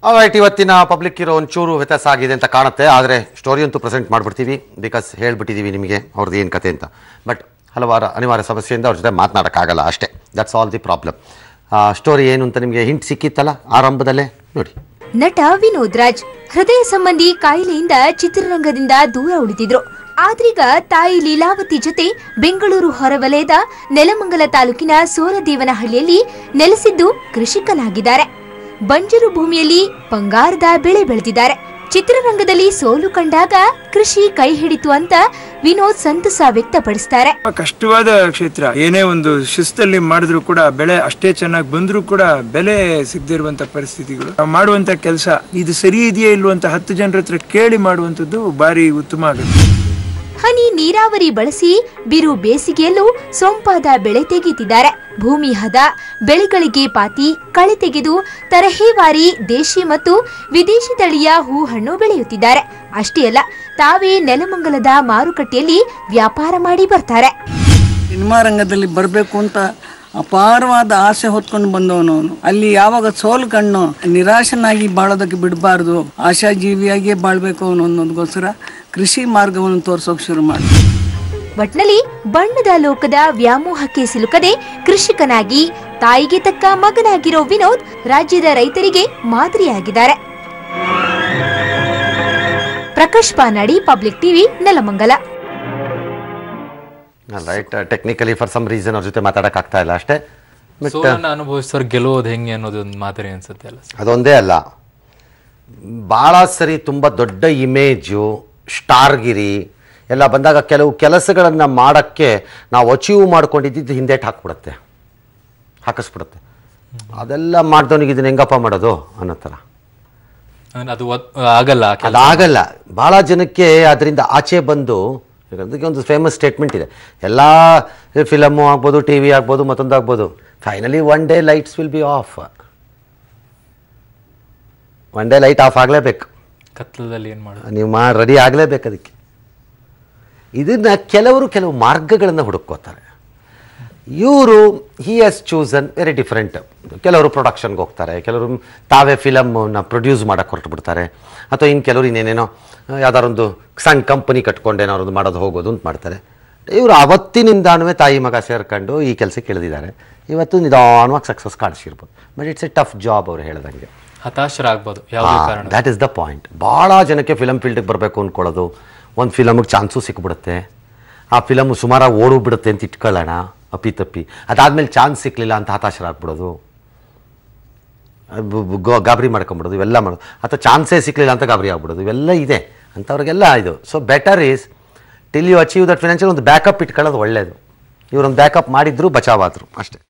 Right ಇವತ್ತಿನ public ಇರೋ ಒಂಚೂರು ವ್ಯತ್ಯಾಸ ಆಗಿದೆ ಅಂತ ಕಾಣುತ್ತೆ ಆದರೆ ಸ್ಟೋರಿ ಅಂತೂ ಪ್ರೆಸೆಂಟ್ ಮಾಡಿಬಿಡ್ತೀವಿ ಬಿಕಾಸ್ ಹೇಳ್ಬಿಟ್ಟಿದ್ದೀವಿ ನಿಮಗೆ ಅವ್ರದ್ದು ಏನು ಕತೆ ಅಂತ ಬಟ್ ಹಲವಾರು ಅನಿವಾರ್ಯ ಸಮಸ್ಯೆಯಿಂದ ಅವ್ರ ಜೊತೆ ಮಾತನಾಡೋಕ್ಕಾಗಲ್ಲ ಅಷ್ಟೇ that's all the problem story ಏನು ಅಂತ ನಿಮಗೆ ಹಿಂಟ್ ಸಿಕ್ಕಿತ್ತಲ್ಲ ಆರಂಭದಲ್ಲೇ ನೋಡಿ ನಟ ವಿನೋದ್ ರಾಜ್ ಹೃದಯ ಸಂಬಂಧಿ ಕಾಯಿಲೆಯಿಂದ ಚಿತ್ರರಂಗದಿಂದ ದೂರ ಉಳಿದಿದ್ರು ಆದ್ರೀಗ ತಾಯಿ ಲೀಲಾವತಿ ಜೊತೆ ಬೆಂಗಳೂರು ಹೊರವಲಯದ ನೆಲಮಂಗಲ ತಾಲೂಕಿನ ಸೋರದೇವನಹಳ್ಳಿಯಲ್ಲಿ ನೆಲೆಸಿದ್ದು ಕೃಷಿಕನಾಗಿದ್ದಾರೆ ಬಂಜರು ಭೂಮಿಯಲ್ಲಿ ಬಂಗಾರದ ಬೆಳೆ ಬೆಳೆದಿದ್ದಾರೆ ಚಿತ್ರರಂಗದಲ್ಲಿ ಸೋಲು ಕಂಡಾಗ ಕೃಷಿ ಕೈ ಹಿಡಿತು ಅಂತ ವಿನೋದ್ ಸಂತಸ ವ್ಯಕ್ತಪಡಿಸ್ತಾರೆ ತುಂಬಾ ಕಷ್ಟವಾದ ಕ್ಷೇತ್ರ ಏನೇ ಒಂದು ಶಿಸ್ತಲ್ಲಿ ಮಾಡಿದ್ರು ಕೂಡ ಬೆಳೆ ಅಷ್ಟೇ ಚೆನ್ನಾಗಿ ಬಂದ್ರೂ ಕೂಡ ಬೆಲೆ ಸಿಗದೇ ಇರುವಂತ ಪರಿಸ್ಥಿತಿಗಳು ನಾವು ಮಾಡುವಂತ ಕೆಲಸ ಇದು ಸರಿ ಇದೆಯಾ ಇಲ್ವಾ ಅಂತ ಹತ್ತು ಜನರ ಹತ್ರ ಕೇಳಿ ಮಾಡುವಂತದ್ದು ಬಾರಿ ಉತ್ತಮ ಆಗುತ್ತೆ ಹನಿ ನೀರಾವರಿ ಬಳಸಿ ಬಿರು ಬೇಸಿಗೆಯಲ್ಲೂ ಸೊಂಪಾದ ಬೆಳೆ ತೆಗೆಯುತ್ತಿದ್ದಾರೆ ಭೂಮಿ ಹದ ಬೆಳೆಗಳಿಗೆ ಪಾತಿ ಕಳೆ ತೆಗೆದು ತರಹೇವಾರಿ ದೇಶಿ ಮತ್ತು ವಿದೇಶಿ ತಳಿಯ ಹೂ ಹಣ್ಣು ಬೆಳೆಯುತ್ತಿದ್ದಾರೆ ಅಷ್ಟೇ ಅಲ್ಲ ತಾವೇ ನೆಲಮಂಗಲದ ಮಾರುಕಟ್ಟೆಯಲ್ಲಿ ವ್ಯಾಪಾರ ಮಾಡಿ ಬರ್ತಾರೆ ಸಿನಿಮಾ ರಂಗದಲ್ಲಿ ಬರಬೇಕು ಅಂತ ಅಪಾರವಾದ ಆಸೆ ಹೊತ್ಕೊಂಡು ಬಂದವನು ಅವನು ಅಲ್ಲಿ ಯಾವಾಗ ಸೋಲು ಕಣ್ಣು ನಿರಾಶನಾಗಿ ಬಾಳೋದಕ್ಕೆ ಬಿಡಬಾರ್ದು ಆಶಾಜೀವಿಯಾಗಿಯೇ ಬಾಳ್ಬೇಕು ಅವನು ಅನ್ನೋದಕ್ಕೋಸ್ಕರ ಕೃಷಿ ಮಾರ್ಗವನ್ನು ತೋರ್ಸೋಕೆ ಶುರು ಮಾಡಿ ಒಟ್ನಲ್ಲಿ ಬಣ್ಣದ ಲೋಕದ ವ್ಯಾಮೋಹಕ್ಕೆ ಸಿಲುಕದೆ ಕೃಷಿಕನಾಗಿ ತಾಯಿಗೆ ತಕ್ಕ ಮಗನಾಗಿರೋ ವಿನೋದ್ ರಾಜ್ಯದ ರೈತರಿಗೆ ಮಾದರಿಯಾಗಿದ್ದಾರೆ Prakash Panadi public TV Nelamangala right technically for some reason ಅವ್ರ ಜೊತೆ ಮಾತಾಡೋಕ್ಕಾಗ್ತಾ ಇಲ್ಲ ಅಷ್ಟೇ ಬಟ್ ಸೋಲನ್ನ ಅನುಭವಿಸೋರು ಗೆಲ್ಲೋದು ಹೆಂಗೆ ಅನ್ನೋದು ಒಂದು ಮಾದರಿ ಅನ್ಸುತ್ತೆ ಅಲ್ಲ ಸರ್ ಅದೊಂದೇ ಅಲ್ಲ ಭಾಳ ಸರಿ ತುಂಬ ದೊಡ್ಡ ಇಮೇಜು ಸ್ಟಾರ್ಗಿರಿ ಎಲ್ಲ ಬಂದಾಗ ಕೆಲವು ಕೆಲಸಗಳನ್ನು ಮಾಡೋಕ್ಕೆ ನಾವು ಅಚೀವ್ ಮಾಡ್ಕೊಂಡಿದ್ದು ಹಿಂದೇಟ್ ಹಾಕ್ಬಿಡುತ್ತೆ ಹಾಕಿಸ್ಬಿಡುತ್ತೆ ಅದೆಲ್ಲ ಮಾಡ್ದವನಿಗೆ ಇದನ್ನ ಹೆಂಗಪ್ಪ ಮಾಡೋದು ಅನ್ನೋ ಥರ ಅಂದ್ರೆ ಅದು ಒತ್- ಆಗಲ್ಲ ಆ ಕೆಲ್ಸ. ಅದಾಗಲ್ಲ ಭಾಳ ಜನಕ್ಕೆ ಅದರಿಂದ ಆಚೆ ಬಂದು ಈಗ ಅದಕ್ಕೆ ಒಂದು ಫೇಮಸ್ ಸ್ಟೇಟ್ಮೆಂಟ್ ಇದೆ ಎಲ್ಲ ಫಿಲಮ್ಮು ಆಗ್ಬೋದು ಟಿ ವಿ ಆಗ್ಬೋದು ಮತ್ತೊಂದು ಆಗ್ಬೋದು finally one day lights will be off one day light off ಆಗಲೇಬೇಕು ಕತ್ಲದಲ್ಲಿ ಏನ್ ಮಾಡೋದು ನೀವು ಮಾ ರೆಡಿ ಆಗಲೇಬೇಕು ಅದಕ್ಕೆ ಇದನ್ನ ಕೆಲವರು ಕೆಲವು ಮಾರ್ಗಗಳನ್ನು ಹುಡುಕೋತಾರೆ ಇವರು he has chosen very different ಕೆಲವರು ಪ್ರೊಡಕ್ಷನ್ಗೆ ಹೋಗ್ತಾರೆ ಕೆಲವರು ತಾವೇ ಫಿಲಮ್ನ ಪ್ರೊಡ್ಯೂಸ್ ಮಾಡೋಕ್ಕೆ ಹೊರಟು ಬಿಡ್ತಾರೆ ಅಥವಾ ಇನ್ನು ಕೆಲವರು ಇನ್ನೇನೇನೋ ಯಾವ್ದಾರೊಂದು ಸಣ್ಣ ಕಂಪನಿ ಕಟ್ಕೊಂಡು ಏನಾದ್ರು ಮಾಡೋದು ಹೋಗೋದು ಅಂತ ಮಾಡ್ತಾರೆ ಇವರು ಅವತ್ತಿನಿಂದಾನು ತಾಯಿ ಮಗ ಸೇರ್ಕೊಂಡು ಈ ಕೆಲಸಕ್ಕೆ ಇಳಿದಿದ್ದಾರೆ ಇವತ್ತು ನಿಧಾನವಾಗಿ ಸಕ್ಸಸ್ ಕಾಣಿಸಿರ್ಬೋದು but it's a tough job ಅವ್ರು ಹೇಳ್ದಂಗೆ ಹತಾಶರಾಗ್ಬೋದು ಯಾವುದೇ ಕಾರಣ ದ್ಯಾಟ್ ಇಸ್ ದ ಪಾಯಿಂಟ್ ಭಾಳ ಜನಕ್ಕೆ ಫಿಲಮ್ ಫೀಲ್ಡಿಗೆ ಬರಬೇಕು ಅಂದ್ಕೊಳ್ಳೋದು ಒಂದು ಫಿಲಮಿಗೆ ಚಾನ್ಸು ಸಿಕ್ಬಿಡುತ್ತೆ ಆ ಫಿಲಮು ಸುಮಾರಾಗಿ ಓಡು ಬಿಡುತ್ತೆ ಅಂತ ಇಟ್ಕೊಳ್ಳೋಣ ಅಪ್ಪಿ ತಪ್ಪಿ ಅದಾದಮೇಲೆ ಚಾನ್ಸ್ ಸಿಕ್ಕಲಿಲ್ಲ ಅಂತ ಹತಾಶರಾಗ್ಬಿಡೋದು ಬ- ಬ- ಗೋ- ಗಾಬರಿ ಮಾಡ್ಕೊಂಬಿಡೋದು ಇವೆಲ್ಲ ಮಾಡೋದು ಅಥವಾ ಚಾನ್ಸೇ ಸಿಕ್ಕಲಿಲ್ಲ ಅಂತ ಗಾಬರಿ ಆಗ್ಬಿಡೋದು ಇವೆಲ್ಲ ಇದೆ ಅಂಥವ್ರಿಗೆಲ್ಲ ಇದು so better is till you achieve that financial ಒಂದು ಬ್ಯಾಕಪ್ ಇಟ್ಕೊಳ್ಳೋದು ಒಳ್ಳೆಯದು ಇವರೊಂದು ಬ್ಯಾಕಪ್ ಮಾಡಿದ್ರು ಬಚಾವಾದರು ಅಷ್ಟೇ